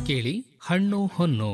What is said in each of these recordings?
ಕೇಳಿ ಹಣ್ಣು ಹೊನ್ನು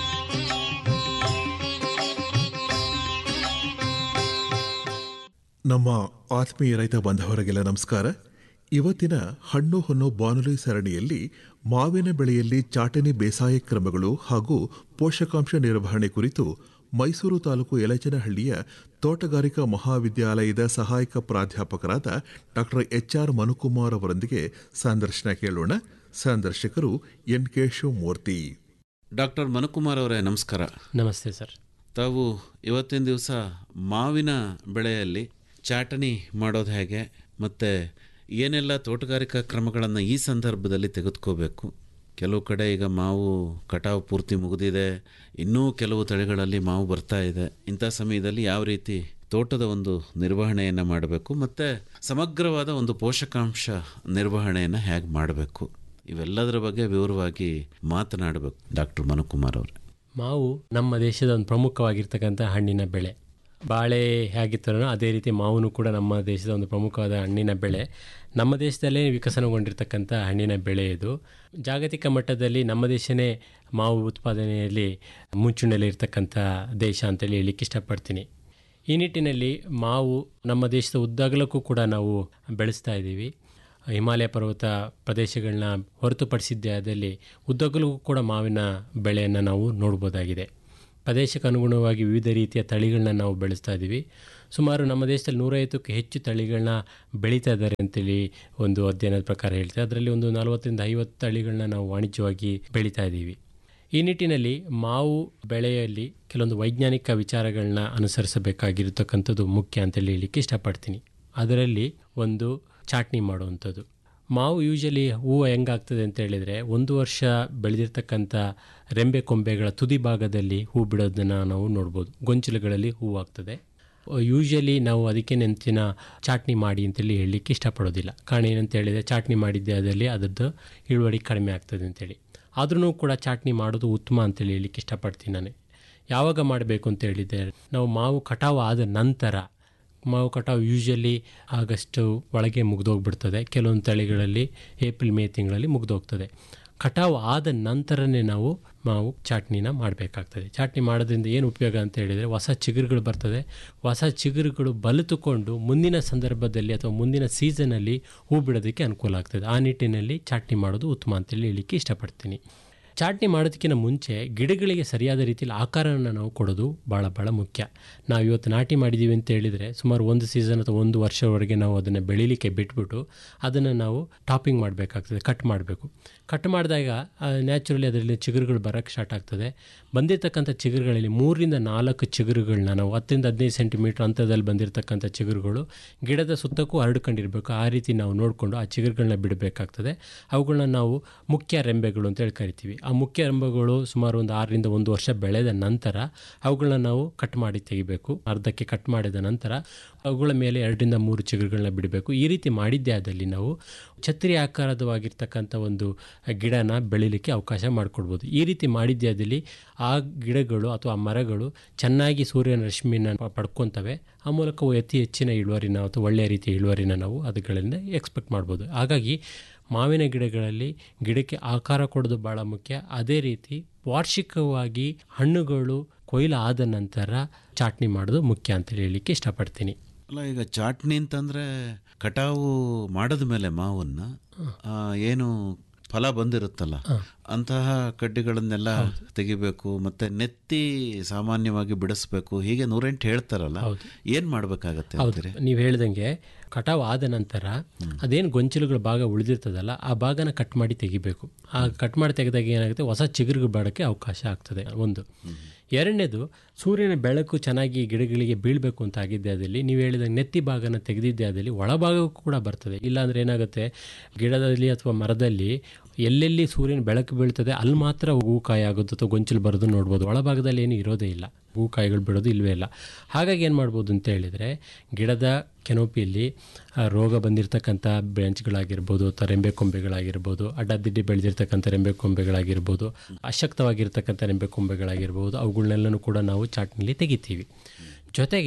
ನಮ್ಮ ಆತ್ಮೀಯ ರೈತ ಬಾಂಧವರಿಗೆಲ್ಲ ನಮಸ್ಕಾರ ಇವತ್ತಿನ ಹಣ್ಣು ಹೊನ್ನು ಬಾನುಲಿ ಸರಣಿಯಲ್ಲಿ ಮಾವಿನ ಬೆಳೆಯಲ್ಲಿ ಚಾಟನಿ ಬೇಸಾಯ ಕ್ರಮಗಳು ಹಾಗೂ ಪೋಷಕಾಂಶ ನಿರ್ವಹಣೆ ಕುರಿತು ಮೈಸೂರು ತಾಲೂಕು ಯಲಚನಹಳ್ಳಿಯ ತೋಟಗಾರಿಕಾ ಮಹಾವಿದ್ಯಾಲಯದ ಸಹಾಯಕ ಪ್ರಾಧ್ಯಾಪಕರಾದ ಡಾಕ್ಟರ್ ಎಚ್ ಆರ್ ಮನುಕುಮಾರ್ ಅವರೊಂದಿಗೆ ಸಂದರ್ಶನ ಕೇಳೋಣ ಸಂದರ್ಶಕರು N K Shivamurthy doctor Manukumar ಅವರೇ ನಮಸ್ಕಾರ ನಮಸ್ತೆ ಸರ್ ತಾವು ಇವತ್ತಿನ ದಿವಸ ಮಾವಿನ ಬೆಳೆಯಲ್ಲಿ ಚಾಟಣಿ ಮಾಡೋದು ಹೇಗೆ ಮತ್ತು ಏನೆಲ್ಲ ತೋಟಗಾರಿಕಾ ಕ್ರಮಗಳನ್ನು ಈ ಸಂದರ್ಭದಲ್ಲಿ ತೆಗೆದುಕೋಬೇಕು ಕೆಲವು ಕಡೆ ಈಗ ಮಾವು ಕಟಾವು ಪೂರ್ತಿ ಮುಗಿದಿದೆ ಇನ್ನೂ ಕೆಲವು ತಳಿಗಳಲ್ಲಿ ಮಾವು ಬರ್ತಾ ಇದೆ ಇಂಥ ಸಮಯದಲ್ಲಿ ಯಾವ ರೀತಿ ತೋಟದ ಒಂದು ನಿರ್ವಹಣೆಯನ್ನು ಮಾಡಬೇಕು ಮತ್ತು ಸಮಗ್ರವಾದ ಒಂದು ಪೋಷಕಾಂಶ ನಿರ್ವಹಣೆಯನ್ನು ಹೇಗೆ ಮಾಡಬೇಕು ಇವೆಲ್ಲದರ ಬಗ್ಗೆ ವಿವರವಾಗಿ ಮಾತನಾಡಬೇಕು ಡಾಕ್ಟರ್ ಮನುಕುಮಾರ್ ಅವರು ಮಾವು ನಮ್ಮ ದೇಶದ ಒಂದು ಪ್ರಮುಖವಾಗಿರ್ತಕ್ಕಂಥ ಹಣ್ಣಿನ ಬೆಳೆ ಬಾಳೆ ಹೇಗಿತ್ತರೋ ಅದೇ ರೀತಿ ಮಾವು ಕೂಡ ನಮ್ಮ ದೇಶದ ಒಂದು ಪ್ರಮುಖವಾದ ಹಣ್ಣಿನ ಬೆಳೆ ನಮ್ಮ ದೇಶದಲ್ಲೇ ವಿಕಸನಗೊಂಡಿರ್ತಕ್ಕಂಥ ಹಣ್ಣಿನ ಬೆಳೆ ಇದು ಜಾಗತಿಕ ಮಟ್ಟದಲ್ಲಿ ನಮ್ಮ ದೇಶನೇ ಮಾವು ಉತ್ಪಾದನೆಯಲ್ಲಿ ಮುಂಚೂಣಿಯಲ್ಲಿ ಇರ್ತಕ್ಕಂಥ ದೇಶ ಅಂತೇಳಿ ಹೇಳಲಿಕ್ಕೆ ಇಷ್ಟಪಡ್ತೀನಿ ಈ ನಿಟ್ಟಿನಲ್ಲಿ ಮಾವು ನಮ್ಮ ದೇಶದ ಉದ್ದಾಗಲಕ್ಕೂ ಕೂಡ ನಾವು ಬೆಳೆಸ್ತಾ ಇದ್ದೀವಿ ಹಿಮಾಲಯ ಪರ್ವತ ಪ್ರದೇಶಗಳನ್ನ ಹೊರತುಪಡಿಸಿದ್ದೇ ಆದಲ್ಲಿ ಉದ್ದಗಲೂ ಕೂಡ ಮಾವಿನ ಬೆಳೆಯನ್ನು ನಾವು ನೋಡ್ಬೋದಾಗಿದೆ ಪ್ರದೇಶಕ್ಕೆ ಅನುಗುಣವಾಗಿ ವಿವಿಧ ರೀತಿಯ ತಳಿಗಳನ್ನ ನಾವು ಬೆಳೆಸ್ತಾ ಇದ್ದೀವಿ ಸುಮಾರು ನಮ್ಮ ದೇಶದಲ್ಲಿ ನೂರೈವತ್ತಕ್ಕೂ ಹೆಚ್ಚು ತಳಿಗಳನ್ನ ಬೆಳೀತಾ ಇದ್ದಾರೆ ಅಂತೇಳಿ ಒಂದು ಅಧ್ಯಯನದ ಪ್ರಕಾರ ಹೇಳ್ತಾರೆ ಅದರಲ್ಲಿ ಒಂದು ನಲವತ್ತರಿಂದ ಐವತ್ತು ತಳಿಗಳನ್ನ ನಾವು ವಾಣಿಜ್ಯವಾಗಿ ಬೆಳೀತಾ ಇದ್ದೀವಿ ಈ ನಿಟ್ಟಿನಲ್ಲಿ ಮಾವು ಬೆಳೆಯಲ್ಲಿ ಕೆಲವೊಂದು ವೈಜ್ಞಾನಿಕ ವಿಚಾರಗಳನ್ನ ಅನುಸರಿಸಬೇಕಾಗಿರತಕ್ಕಂಥದ್ದು ಮುಖ್ಯ ಅಂತೇಳಿ ಹೇಳಲಿಕ್ಕೆ ಇಷ್ಟಪಡ್ತೀನಿ ಅದರಲ್ಲಿ ಒಂದು ಚಾಟ್ನಿ ಮಾಡುವಂಥದ್ದು ಮಾವು ಯೂಶಲಿ ಹೂವು ಹೆಂಗಾಗ್ತದೆ ಅಂತ ಹೇಳಿದರೆ ಒಂದು ವರ್ಷ ಬೆಳೆದಿರ್ತಕ್ಕಂಥ ರೆಂಬೆ ಕೊಂಬೆಗಳ ತುದಿ ಭಾಗದಲ್ಲಿ ಹೂ ಬಿಡೋದನ್ನು ನಾವು ನೋಡ್ಬೋದು ಗೊಂಚಲುಗಳಲ್ಲಿ ಹೂವು ಆಗ್ತದೆ ಯೂಶಲಿ ನಾವು ಅದಕ್ಕೆ ನೆಂತಿನ ಚಾಟ್ನಿ ಮಾಡಿ ಅಂತೇಳಿ ಹೇಳಲಿಕ್ಕೆ ಇಷ್ಟಪಡೋದಿಲ್ಲ ಕಾರಣ ಏನಂತ ಹೇಳಿದರೆ ಚಾಟ್ನಿ ಮಾಡಿದ್ದೆ ಅದರಲ್ಲಿ ಅದರದ್ದು ಇಳುವರಿ ಕಡಿಮೆ ಆಗ್ತದೆ ಅಂತೇಳಿ ಆದ್ರೂ ಕೂಡ ಚಾಟ್ನಿ ಮಾಡೋದು ಉತ್ತಮ ಅಂತೇಳಿ ಹೇಳಲಿಕ್ಕೆ ಇಷ್ಟಪಡ್ತೀನಿ ನಾನು ಯಾವಾಗ ಮಾಡಬೇಕು ಅಂತ ಹೇಳಿದರೆ ನಾವು ಮಾವು ಕಟಾವು ಆದ ನಂತರ ಮಾವು ಕಟಾವು ಯೂಶಲಿ ಆಗಸ್ಟ್ ಒಳಗೆ ಮುಗಿದೋಗ್ಬಿಡ್ತದೆ ಕೆಲವೊಂದು ತಳಿಗಳಲ್ಲಿ ಏಪ್ರಿಲ್ ಮೇ ತಿಂಗಳಲ್ಲಿ ಮುಗಿದೋಗ್ತದೆ ಕಟಾವು ಆದ ನಂತರನೇ ನಾವು ಮಾವು ಚಾಟ್ನಿನ ಮಾಡಬೇಕಾಗ್ತದೆ ಚಾಟ್ನಿ ಮಾಡೋದ್ರಿಂದ ಏನು ಉಪಯೋಗ ಅಂತ ಹೇಳಿದರೆ ಹೊಸ ಚಿಗುರುಗಳು ಬರ್ತದೆ ಹೊಸ ಚಿಗುರುಗಳು ಬಲಿತುಕೊಂಡು ಮುಂದಿನ ಸಂದರ್ಭದಲ್ಲಿ ಅಥವಾ ಮುಂದಿನ ಸೀಸನಲ್ಲಿ ಹೂ ಬಿಡೋದಕ್ಕೆ ಅನುಕೂಲ ಆಗ್ತದೆ ಆ ನಿಟ್ಟಿನಲ್ಲಿ ಚಾಟ್ನಿ ಮಾಡೋದು ಉತ್ತಮ ಅಂತೇಳಿ ಹೇಳಲಿಕ್ಕೆ ಇಷ್ಟಪಡ್ತೀನಿ ಚಾಟ್ನಿ ಮಾಡೋದಕ್ಕಿಂತ ಮುಂಚೆ ಗಿಡಗಳಿಗೆ ಸರಿಯಾದ ರೀತಿಯಲ್ಲಿ ಆಕಾರವನ್ನು ನಾವು ಕೊಡೋದು ಭಾಳ ಭಾಳ ಮುಖ್ಯ ನಾವು ಇವತ್ತು ನಾಟಿ ಮಾಡಿದ್ದೀವಿ ಅಂತ ಹೇಳಿದರೆ ಸುಮಾರು ಒಂದು ಸೀಸನ್ ಅಥವಾ ಒಂದು ವರ್ಷವರೆಗೆ ನಾವು ಅದನ್ನು ಬೆಳೀಲಿಕ್ಕೆ ಬಿಟ್ಬಿಟ್ಟು ಅದನ್ನು ನಾವು ಟಾಪಿಂಗ್ ಮಾಡಬೇಕಾಗ್ತದೆ ಕಟ್ ಮಾಡಬೇಕು ಕಟ್ ಮಾಡಿದಾಗ ನ್ಯಾಚುರಲಿ ಅದರಲ್ಲಿ ಚಿಗುರುಗಳು ಬರೋಕ್ಕೆ ಸ್ಟಾರ್ಟ್ ಆಗ್ತದೆ ಬಂದಿರತಕ್ಕಂಥ ಚಿಗುರುಗಳಲ್ಲಿ ಮೂರರಿಂದ ನಾಲ್ಕು ಚಿಗುರುಗಳನ್ನ ನಾವು ಹತ್ತರಿಂದ ಹದಿನೈದು ಸೆಂಟಿಮೀಟ್ರ್ ಅಂತರದಲ್ಲಿ ಬಂದಿರತಕ್ಕಂಥ ಚಿಗುರುಗಳು ಗಿಡದ ಸುತ್ತಕ್ಕೂ ಹರಡ್ಕೊಂಡಿರಬೇಕು ಆ ರೀತಿ ನಾವು ನೋಡಿಕೊಂಡು ಆ ಚಿಗುರುಗಳನ್ನ ಬಿಡಬೇಕಾಗ್ತದೆ ಅವುಗಳನ್ನ ನಾವು ಮುಖ್ಯ ರೆಂಬೆಗಳು ಅಂತ ಹೇಳಿ ಕರಿತೀವಿ ಆ ಮುಖ್ಯ ರೆಂಬೆಗಳು ಸುಮಾರು ಒಂದು ಆರರಿಂದ ಒಂದು ವರ್ಷ ಬೆಳೆದ ನಂತರ ಅವುಗಳನ್ನ ನಾವು ಕಟ್ ಮಾಡಿ ತೆಗಿಬೇಕು ಅರ್ಧಕ್ಕೆ ಕಟ್ ಮಾಡಿದ ನಂತರ ಅವುಗಳ ಮೇಲೆ ಎರಡರಿಂದ ಮೂರು ಚಿಗುರುಗಳನ್ನ ಬಿಡಬೇಕು ಈ ರೀತಿ ಮಾಡಿದ್ದೇ ಆದಲ್ಲಿ ನಾವು ಛತ್ರಿ ಆಕಾರದವಾಗಿರ್ತಕ್ಕಂಥ ಒಂದು ಗಿಡನ ಬೆಳಿಲಿಕ್ಕೆ ಅವಕಾಶ ಮಾಡಿಕೊಡ್ಬೋದು ಈ ರೀತಿ ಮಾಡಿದ್ದೇ ಆದಲ್ಲಿ ಆ ಗಿಡಗಳು ಅಥವಾ ಆ ಮರಗಳು ಚೆನ್ನಾಗಿ ಸೂರ್ಯನ ರಶ್ಮಿನ ಪಡ್ಕೊತವೆ ಆ ಮೂಲಕ ಅತಿ ಹೆಚ್ಚಿನ ಇಳುವರಿನ ಅಥವಾ ಒಳ್ಳೆಯ ರೀತಿಯ ಇಳುವರಿನ ನಾವು ಅದುಗಳಿಂದ ಎಕ್ಸ್ಪೆಕ್ಟ್ ಮಾಡ್ಬೋದು ಹಾಗಾಗಿ ಮಾವಿನ ಗಿಡಗಳಲ್ಲಿ ಗಿಡಕ್ಕೆ ಆಕಾರ ಕೊಡೋದು ಭಾಳ ಮುಖ್ಯ ಅದೇ ರೀತಿ ವಾರ್ಷಿಕವಾಗಿ ಹಣ್ಣುಗಳು ಕೊಯ್ಲು ಆದ ನಂತರ ಚಾಟ್ನಿ ಮಾಡೋದು ಮುಖ್ಯ ಅಂತ ಹೇಳಲಿಕ್ಕೆ ಇಷ್ಟಪಡ್ತೀನಿ ಅಲ್ಲ ಈಗ ಚಾಟ್ನಿ ಅಂತಂದ್ರೆ ಕಟಾವು ಮಾಡದ ಮೇಲೆ ಮಾವನ್ನ ಆ, ಏನು ಫಲ ಬಂದಿರುತ್ತಲ್ಲ ಅಂತಹ ಕಡ್ಡಿಗಳನ್ನೆಲ್ಲ ತೆಗಿಬೇಕು ಮತ್ತೆ ನೆತ್ತಿ ಸಾಮಾನ್ಯವಾಗಿ ಬಿಡಿಸ್ಬೇಕು ಹೀಗೆ ನೂರೆಂಟು ಹೇಳ್ತಾರಲ್ಲ ಏನ್ ಮಾಡ್ಬೇಕಾಗತ್ತೆ ಹೌದು ಅಂತೀರಿ ನೀವು ಹೇಳ್ದಂಗೆ ಕಟಾವು ಆದ ನಂತರ ಅದೇನು ಗೊಂಚಲುಗಳ ಭಾಗ ಉಳಿದಿರ್ತದಲ್ಲ ಆ ಭಾಗನ ಕಟ್ ಮಾಡಿ ತೆಗಿಬೇಕು ಆ ಕಟ್ ಮಾಡಿ ತೆಗೆದಾಗ ಏನಾಗುತ್ತೆ ಹೊಸ ಚಿಗುರುಗಳು ಬಾಡಕ್ಕೆ ಅವಕಾಶ ಆಗ್ತದೆ ಒಂದು ಎರಡನೇದು ಸೂರ್ಯನ ಬೆಳಕು ಚೆನ್ನಾಗಿ ಗಿಡಗಳಿಗೆ ಬೀಳಬೇಕು ಅಂತ ಆಗಿದ್ದೆ ಅದಲ್ಲಿ ನೀವು ಹೇಳಿದಾಗ ನೆತ್ತಿ ಭಾಗನ ತೆಗೆದಿದ್ದೆ ಅದಲ್ಲಿ ಒಳಭಾಗಕ್ಕೂ ಕೂಡ ಬರ್ತದೆ ಇಲ್ಲಾಂದ್ರೆ ಏನಾಗುತ್ತೆ ಗಿಡದಲ್ಲಿ ಅಥವಾ ಮರದಲ್ಲಿ ಎಲ್ಲೆಲ್ಲಿ ಸೂರ್ಯನ ಬೆಳಕು ಬೀಳ್ತದೆ ಅಲ್ಲಿ ಮಾತ್ರ ಹೂಕಾಯಿ ಆಗೋದು ಅಥವಾ ಗೊಂಚಲು ಬರೋದು ನೋಡ್ಬೋದು ಒಳಭಾಗದಲ್ಲಿ ಏನು ಇರೋದೇ ಇಲ್ಲ ಹೂಕಾಯಿಗಳು ಬಿಡೋದು ಇಲ್ವೇ ಇಲ್ಲ ಹಾಗಾಗಿ ಏನು ಮಾಡ್ಬೋದು ಅಂತ ಹೇಳಿದರೆ ಗಿಡದ ಕೆನೋಪಿಯಲ್ಲಿ ಆ, ರೋಗ ಬಂದಿರತಕ್ಕಂಥ ಬ್ರಾಂಚ್ಗಳಾಗಿರ್ಬೋದು ಅಥವಾ ರೆಂಬೆ ಕೊಂಬೆಗಳಾಗಿರ್ಬೋದು ಅಡ್ಡದಿಡ್ಡಿ ಬೆಳೆದಿರ್ತಕ್ಕಂಥ ರೆಂಬೆ ಕೊಂಬೆಗಳಾಗಿರ್ಬೋದು ಅಶಕ್ತವಾಗಿರ್ತಕ್ಕಂಥ ರೆಂಬೆ ಕೊಂಬೆಗಳಾಗಿರ್ಬೋದು ಅವುಗಳನ್ನೆಲ್ಲನೂ ಕೂಡ ನಾವು ಚಾಟ್ನಲ್ಲಿ ತೆಗಿತೀವಿ ಜೊತೆಗೆ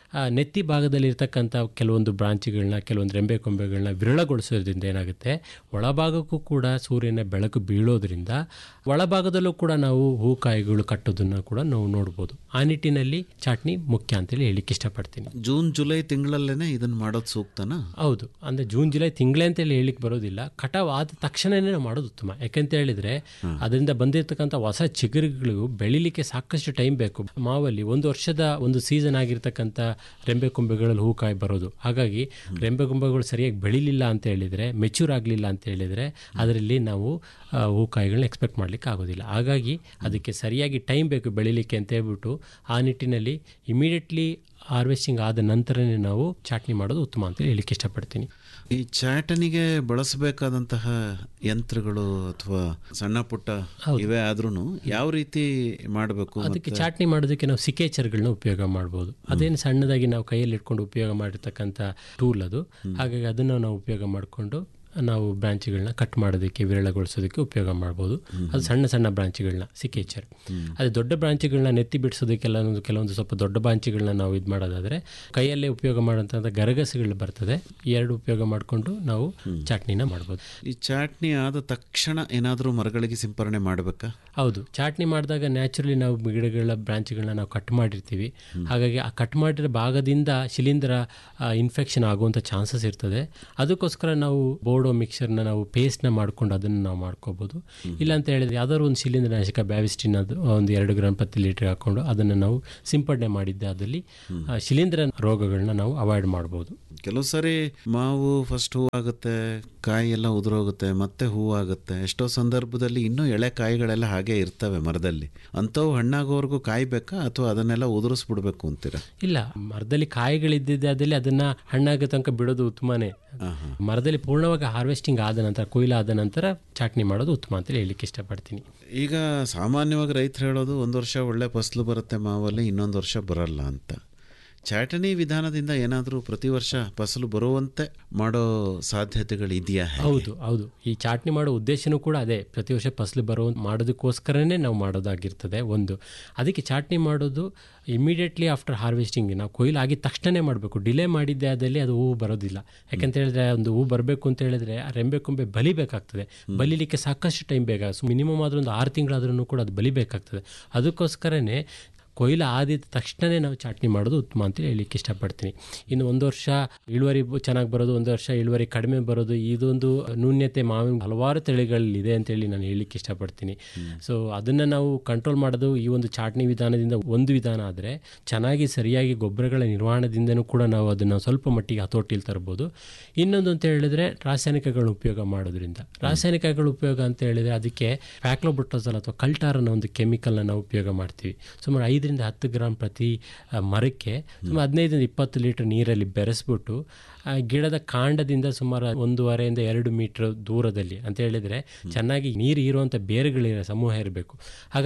ಆ, ನೆತ್ತಿ ಭಾಗದಲ್ಲಿರ್ತಕ್ಕಂಥ ಕೆಲವೊಂದು ಬ್ರಾಂಚ್ಗಳನ್ನ ಕೆಲವೊಂದು ರೆಂಬೆ ಕೊಂಬೆಗಳನ್ನ ವಿರಳಗೊಳಿಸೋದ್ರಿಂದ ಏನಾಗುತ್ತೆ ಒಳಭಾಗಕ್ಕೂ ಕೂಡ ಸೂರ್ಯನ ಬೆಳಕು ಬೀಳೋದ್ರಿಂದ ಒಳಭಾಗದಲ್ಲೂ ಕೂಡ ನಾವು ಹೂಕಾಯಿಗಳು ಕಟ್ಟೋದನ್ನು ಕೂಡ ನಾವು ನೋಡ್ಬೋದು ಆ ನಿಟ್ಟಿನಲ್ಲಿ ಚಾಟ್ನಿ ಮುಖ್ಯ ಅಂತೇಳಿ ಹೇಳಿಕ್ಕೆ ಇಷ್ಟಪಡ್ತೀನಿ ಜೂನ್ ಜುಲೈ ತಿಂಗಳಲ್ಲೇನೆ ಇದನ್ನ ಮಾಡೋದು ಸೂಕ್ತನಾ ಹೌದು ಅಂದರೆ ಜೂನ್ ಜುಲೈ ತಿಂಗಳೇ ಅಂತೇಳಿ ಹೇಳಿಕ್ಕೆ ಬರೋದಿಲ್ಲ ಕಟಾವ್ ಆದ ತಕ್ಷಣನೇ ನಾವು ಮಾಡೋದು ಉತ್ತಮ ಯಾಕಂತ ಹೇಳಿದ್ರೆ ಅದರಿಂದ ಬಂದಿರತಕ್ಕಂಥ ಹೊಸ ಚಿಗುರುಗಳು ಬೆಳಿಲಿಕ್ಕೆ ಸಾಕಷ್ಟು ಟೈಮ್ ಬೇಕು ಮಾವಲ್ಲಿ ಒಂದು ವರ್ಷದ ಒಂದು ಸೀಸನ್ ಆಗಿರ್ತಕ್ಕಂಥ ರೆಂಬೆ ಕೊಂಬೆಗಳಲ್ಲಿ ಹೂಕಾಯಿ ಬರೋದು ಹಾಗಾಗಿ ರೆಂಬೆ ಕೊಂಬೆಗಳು ಸರಿಯಾಗಿ ಬೆಳಿಲಿಲ್ಲ ಅಂತ ಹೇಳಿದರೆ ಮೆಚ್ಯೂರ್ ಆಗಲಿಲ್ಲ ಅಂತ ಹೇಳಿದರೆ ಅದರಲ್ಲಿ ನಾವು ಆ, ಹೂಕಾಯಿಗಳನ್ನ ಎಕ್ಸ್ಪೆಕ್ಟ್ ಮಾಡಲಿಕ್ಕೆ ಆಗೋದಿಲ್ಲ ಹಾಗಾಗಿ ಅದಕ್ಕೆ ಸರಿಯಾಗಿ ಟೈಮ್ ಬೇಕು ಬೆಳಿಲಿಕ್ಕೆ ಅಂತ ಹೇಳ್ಬಿಟ್ಟು ಆ ನಿಟ್ಟಿನಲ್ಲಿ ಇಮಿಡಿಯೇಟ್ಲಿ ಹಾರ್ವೆಸ್ಟಿಂಗ್ ಆದ ನಂತರನೇ ನಾವು ಚಾಟ್ನಿ ಮಾಡೋದು ಉತ್ತಮ ಅಂತ ಹೇಳಿಕ್ಕೆ ಇಷ್ಟಪಡ್ತೀನಿ ಈ ಚಾಟನಿಗೆ ಬಳಸಬೇಕಾದಂತಹ ಯಂತ್ರಗಳು ಅಥವಾ ಸಣ್ಣ ಪುಟ್ಟ ಇವೇ ಆದ್ರೂ ಯಾವ ರೀತಿ ಮಾಡಬೇಕು ಅದಕ್ಕೆ ಚಾಟ್ನಿ ಮಾಡೋದಕ್ಕೆ ನಾವು ಸಿಕೇಚರ್ಗಳನ್ನ ಉಪಯೋಗ ಮಾಡ್ಬೋದು ಅದೇನು ಸಣ್ಣದಾಗಿ ನಾವು ಕೈಯಲ್ಲಿ ಇಟ್ಕೊಂಡು ಉಪಯೋಗ ಮಾಡಿರ್ತಕ್ಕಂಥ ಟೂಲ್ ಅದು ಹಾಗಾಗಿ ಅದನ್ನು ನಾವು ಉಪಯೋಗ ಮಾಡಿಕೊಂಡು ನಾವು ಬ್ರಾಂಚ್ಗಳನ್ನ ಕಟ್ ಮಾಡೋದಕ್ಕೆ ವಿರಳಗೊಳಿಸೋದಕ್ಕೆ ಉಪಯೋಗ ಮಾಡ್ಬೋದು ಅದು ಸಣ್ಣ ಸಣ್ಣ ಬ್ರಾಂಚ್ಗಳನ್ನ ಸಿಕೇಚರ್ ಅದೇ ದೊಡ್ಡ ಬ್ರಾಂಚ್ಗಳನ್ನ ನೆತ್ತಿ ಬಿಡಿಸೋದಕ್ಕೆಲ್ಲ ಒಂದು ಕೆಲವೊಂದು ಸ್ವಲ್ಪ ದೊಡ್ಡ ಬ್ರಾಂಚ್ಗಳನ್ನ ನಾವು ಇದು ಮಾಡೋದಾದರೆ ಕೈಯಲ್ಲೇ ಉಪಯೋಗ ಮಾಡೋಂಥ ಗರಗಸಗಳು ಬರ್ತದೆ ಈ ಎರಡು ಉಪಯೋಗ ಮಾಡಿಕೊಂಡು ನಾವು ಚಾಟ್ನಿನ ಮಾಡ್ಬೋದು ಈ ಚಾಟ್ನಿ ಆದ ತಕ್ಷಣ ಏನಾದರೂ ಮರಗಳಿಗೆ ಸಿಂಪರಣೆ ಮಾಡಬೇಕಾ ಹೌದು ಚಾಟ್ನಿ ಮಾಡಿದಾಗ ನ್ಯಾಚುರಲಿ ನಾವು ಗಿಡಗಳ ಬ್ರಾಂಚ್ಗಳನ್ನ ನಾವು ಕಟ್ ಮಾಡಿರ್ತೀವಿ ಹಾಗಾಗಿ ಆ ಕಟ್ ಮಾಡಿರೋ ಭಾಗದಿಂದ ಶಿಲೀಂಧ್ರ ಇನ್ಫೆಕ್ಷನ್ ಆಗುವಂಥ ಚಾನ್ಸಸ್ ಇರ್ತದೆ ಅದಕ್ಕೋಸ್ಕರ ನಾವು ಬೋರ್ಡೋ ಮಿಕ್ಸರ್ನ ನಾವು ಪೇಸ್ಟ್ನ ಮಾಡ್ಕೊಂಡು ಅದನ್ನು ನಾವು ಮಾಡ್ಕೋಬೋದು ಇಲ್ಲ ಅಂತ ಹೇಳಿದ್ರೆ ಯಾವ್ದಾದ್ರು ಒಂದು ಶಿಲೀಂಧ್ರನಾಶಕ ಬ್ಯಾವಿಸ್ಟಿನ್ ಅದು ಒಂದು ಎರಡು ಗ್ರಾಮ್ ಪ್ರತಿ ಲೀಟ್ರ್ ಹಾಕ್ಕೊಂಡು ಅದನ್ನು ನಾವು ಸಿಂಪಡಣೆ ಮಾಡಿದ್ದೆ ಅದಲ್ಲಿ ಆ, ಶಿಲೀಂಧ್ರ ರೋಗಗಳನ್ನ ನಾವು ಅವಾಯ್ಡ್ ಮಾಡ್ಬೋದು ಕೆಲವು ಸಾರಿ ಮಾವು ಫಸ್ಟ್ ಹೂ ಆಗುತ್ತೆ ಕಾಯಿ ಎಲ್ಲ ಉದುರೋಗುತ್ತೆ ಮತ್ತೆ ಹೂ ಆಗುತ್ತೆ ಎಷ್ಟೋ ಸಂದರ್ಭದಲ್ಲಿ ಇನ್ನೂ ಎಳೆ ಕಾಯಿಗಳೆಲ್ಲ ಹಾಗೆ ಇರ್ತವೆ ಮರದಲ್ಲಿ ಅಂಥವು ಹಣ್ಣಾಗೋವರೆಗೂ ಕಾಯ್ಬೇಕಾ ಅಥವಾ ಅದನ್ನೆಲ್ಲ ಉದುರಿಸ್ಬಿಡ್ಬೇಕು ಅಂತೀರಾ ಇಲ್ಲ ಮರದಲ್ಲಿ ಕಾಯಿಗಳಿದ್ದಿದ್ದಾದಲ್ಲಿ ಅದನ್ನ ಹಣ್ಣಾಗೋ ತನಕ ಬಿಡೋದು ಉತ್ತಮನೇ ಮರದಲ್ಲಿ ಪೂರ್ಣವಾಗಿ ಹಾರ್ವೆಸ್ಟಿಂಗ್ ಆದ ನಂತರ ಕೊಯ್ಲು ಆದ ನಂತರ ಚಾಟ್ನಿ ಮಾಡೋದು ಉತ್ತಮ ಅಂತ ಹೇಳಿಕ್ಕೆ ಇಷ್ಟಪಡ್ತೀನಿ ಈಗ ಸಾಮಾನ್ಯವಾಗಿ ರೈತರು ಹೇಳೋದು ಒಂದು ವರ್ಷ ಒಳ್ಳೆ ಫಸಲು ಬರುತ್ತೆ ಮಾವಲ್ಲಿ ಇನ್ನೊಂದು ವರ್ಷ ಬರಲ್ಲ ಅಂತ ಚಾಟನಿ ವಿಧಾನದಿಂದ ಏನಾದರೂ ಪ್ರತಿ ವರ್ಷ ಫಸಲು ಬರುವಂತೆ ಮಾಡೋ ಸಾಧ್ಯತೆಗಳು ಇದೆಯಾ ಹೌದು ಹೌದು ಈ ಚಾಟ್ನಿ ಮಾಡೋ ಉದ್ದೇಶನೂ ಕೂಡ ಅದೇ ಪ್ರತಿ ವರ್ಷ ಫಸಲು ಬರೋ ಮಾಡೋದಕ್ಕೋಸ್ಕರನೇ ನಾವು ಮಾಡೋದಾಗಿರ್ತದೆ ಒಂದು ಅದಕ್ಕೆ ಚಾಟ್ನಿ ಮಾಡೋದು ಇಮಿಡಿಯೇಟ್ಲಿ ಆಫ್ಟರ್ ಹಾರ್ವೆಸ್ಟಿಂಗ್ ನಾವು ಕೊಯ್ಲು ಆಗಿದ ತಕ್ಷಣನೇ ಮಾಡಬೇಕು ಡಿಲೇ ಮಾಡಿದ್ದೆ ಆದಲ್ಲಿ ಅದು ಹೂವು ಬರೋದಿಲ್ಲ ಯಾಕಂತ ಹೇಳಿದ್ರೆ ಒಂದು ಹೂ ಬರಬೇಕು ಅಂತ ಹೇಳಿದ್ರೆ ಆ ರೆಂಬೆ ಕೊಂಬೆ ಬಲಿಬೇಕಾಗ್ತದೆ ಬಲಿಲಿಕ್ಕೆ ಸಾಕಷ್ಟು ಟೈಮ್ ಬೇಕಾಗ ಮಿನಿಮಮ್ ಆದ್ರೂ ಒಂದು ಆರು ತಿಂಗಳಾದ್ರೂ ಕೂಡ ಅದು ಬಲಿಬೇಕಾಗ್ತದೆ ಅದಕ್ಕೋಸ್ಕರನೇ ಕೊಯ್ಲು ಆದಿದ ತಕ್ಷಣವೇ ನಾವು ಚಾಟ್ನಿ ಮಾಡೋದು ಉತ್ತಮ ಅಂತ ಹೇಳಲಿಕ್ಕೆ ಇಷ್ಟಪಡ್ತೀನಿ ಇನ್ನು ಒಂದು ವರ್ಷ ಇಳುವರಿ ಚೆನ್ನಾಗಿ ಬರೋದು ಒಂದು ವರ್ಷ ಇಳುವರಿ ಕಡಿಮೆ ಬರೋದು ಇದೊಂದು ನ್ಯೂನ್ಯತೆ ಮಾವಿನ ಹಲವಾರು ತಳಿಗಳಿದೆ ಅಂತೇಳಿ ನಾನು ಹೇಳಲಿಕ್ಕೆ ಇಷ್ಟಪಡ್ತೀನಿ ಸೊ ಅದನ್ನು ನಾವು ಕಂಟ್ರೋಲ್ ಮಾಡೋದು ಈ ಒಂದು ಚಾಟ್ನಿ ವಿಧಾನದಿಂದ ಒಂದು ವಿಧಾನ ಆದರೆ ಚೆನ್ನಾಗಿ ಸರಿಯಾಗಿ ಗೊಬ್ಬರಗಳ ನಿರ್ವಹಣೆದಿಂದನೂ ಕೂಡ ನಾವು ಅದನ್ನು ಸ್ವಲ್ಪ ಮಟ್ಟಿಗೆ ಹತೋಟಿಲಿ ತರ್ಬೋದು ಇನ್ನೊಂದು ಅಂತ ಹೇಳಿದ್ರೆ ರಾಸಾಯನಿಕಗಳ ಉಪಯೋಗ ಮಾಡೋದ್ರಿಂದ ರಾಸಾಯನಿಕಗಳ ಉಪಯೋಗ ಅಂತ ಹೇಳಿದ್ರೆ ಅದಕ್ಕೆ ಫ್ಯಾಕ್ಲೋಬುಟ್ರಸಲ್ ಅಥವಾ ಕಲ್ಟಾರ್ ಅನ್ನೋ ಒಂದು ಕೆಮಿಕಲ್ನ ನಾವು ಉಪಯೋಗ ಮಾಡ್ತೀವಿ ಸುಮಾರು ಐದರಿಂದ ಹತ್ತು ಗ್ರಾಮ್ ಪ್ರತಿ ಆ, ಮರಕ್ಕೆ ಸುಮಾರು ಹದಿನೈದರಿಂದ ಇಪ್ಪತ್ತು ಲೀಟರ್ ನೀರಲ್ಲಿ ಬೆರೆಸ್ಬಿಟ್ಟು ಆ ಗಿಡದ ಕಾಂಡದಿಂದ ಸುಮಾರು ಒಂದೂವರೆಯಿಂದ ಎರಡು ಮೀಟರ್ ದೂರದಲ್ಲಿ ಅಂತ ಹೇಳಿದ್ರೆ ಚೆನ್ನಾಗಿ ನೀರು ಇರುವಂಥ ಬೇರುಗಳಿರೋ ಸಮೂಹ ಇರಬೇಕು ಹಾಗಾಗಿ